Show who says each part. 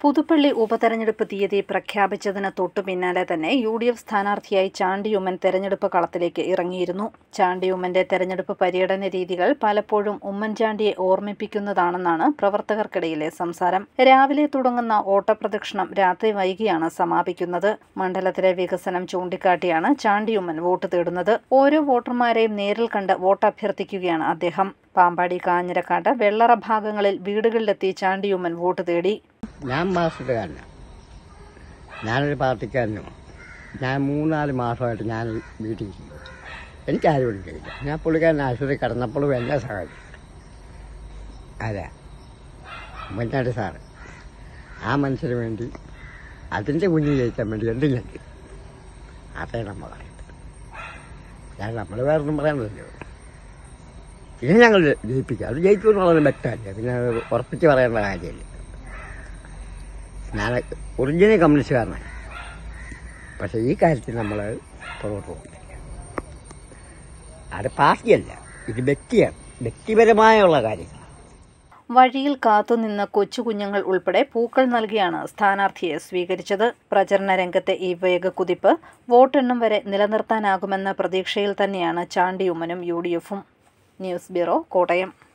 Speaker 1: പുതുപ്പള്ളി ഉപതെരഞ്ഞെടുപ്പ് തീയതി പ്രഖ്യാപിച്ചതിന് തൊട്ടു പിന്നാലെ തന്നെ യു ഡി എഫ് സ്ഥാനാർത്ഥിയായി ചാണ്ടിയുമ്മൻ തെരഞ്ഞെടുപ്പ് കളത്തിലേക്ക് ഇറങ്ങിയിരുന്നു ചാണ്ടിയുമ്മന്റെ തെരഞ്ഞെടുപ്പ് പര്യടന രീതികൾ പലപ്പോഴും ഉമ്മൻചാണ്ടിയെ ഓർമ്മിപ്പിക്കുന്നതാണെന്നാണ് പ്രവർത്തകർക്കിടയിലെ സംസാരം രാവിലെ തുടങ്ങുന്ന ഓട്ടപ്രദക്ഷിണം രാത്രി വൈകിയാണ് സമാപിക്കുന്നത് മണ്ഡലത്തിലെ വികസനം ചൂണ്ടിക്കാട്ടിയാണ് ചാണ്ടിയുമ്മൻ വോട്ട് തേടുന്നത് ഓരോ വോട്ടർമാരെയും നേരിൽ കണ്ട് വോട്ട് അഭ്യർത്ഥിക്കുകയാണ് അദ്ദേഹം പാമ്പാടി കാഞ്ഞിരക്കാട് വെള്ളറ ഭാഗങ്ങളിൽ വീടുകളിലെത്തി ചാണ്ടിയുമ്മൻ വോട്ട് തേടി
Speaker 2: ഞാൻ മാസത്തുകാരനാണ് ഞാനൊരു പാർട്ടിക്കാരനുമാണ് ഞാൻ മൂന്നാല് മാസമായിട്ട് ഞാൻ വീട്ടിൽ ഇരിക്കുന്നു എനിക്കാരും എടുക്കില്ല ഞാൻ പുള്ളിക്കാരൻ ആശുപത്രി കിടന്നപ്പോഴും എന്നെ സഹായിച്ചു അതെ ഉമ്മൻചാണ്ടി സാറ് ആ മനുഷ്യന് വേണ്ടി അതിൻ്റെ കുഞ്ഞ് ജയിക്കാൻ വേണ്ടി എന്തും ചെയ്യും അതേ നമ്മൾ പറയുന്നത് ഞാൻ നമ്മൾ വേറൊന്നും പറയാനില്ലല്ലോ ഇത് ഞങ്ങൾ ജയിപ്പിക്കാം അത് ജയിച്ചു എന്നുള്ളത് വ്യക്തമല്ല പിന്നെ അത് ഉറപ്പിച്ച് പറയേണ്ട കാര്യമില്ല ഞാൻ ഒറിജിനൽ കമ്മ്യൂണിസ്റ്റുകാരനാണ് പക്ഷെ ഈ കാര്യത്തിൽ നമ്മൾ പുറകോട്ട് പോകുന്നില്ല അത് പാർട്ടിയല്ല ഇത് വ്യക്തിയാണ് വ്യക്തിപരമായുള്ള കാര്യങ്ങൾ
Speaker 1: വഴിയിൽ കാത്തുനിന്ന കൊച്ചുകുഞ്ഞുങ്ങൾ ഉൾപ്പെടെ പൂക്കൾ നൽകിയാണ് സ്ഥാനാർത്ഥിയെ സ്വീകരിച്ചത് പ്രചരണ രംഗത്തെ ഈ വേഗക്കുതിപ്പ് വോട്ടെണ്ണം വരെ നിലനിർത്താനാകുമെന്ന പ്രതീക്ഷയിൽ തന്നെയാണ് ചാണ്ടിയുമ്മനും യു ഡി എഫും ന്യൂസ് ബ്യൂറോ കോട്ടയം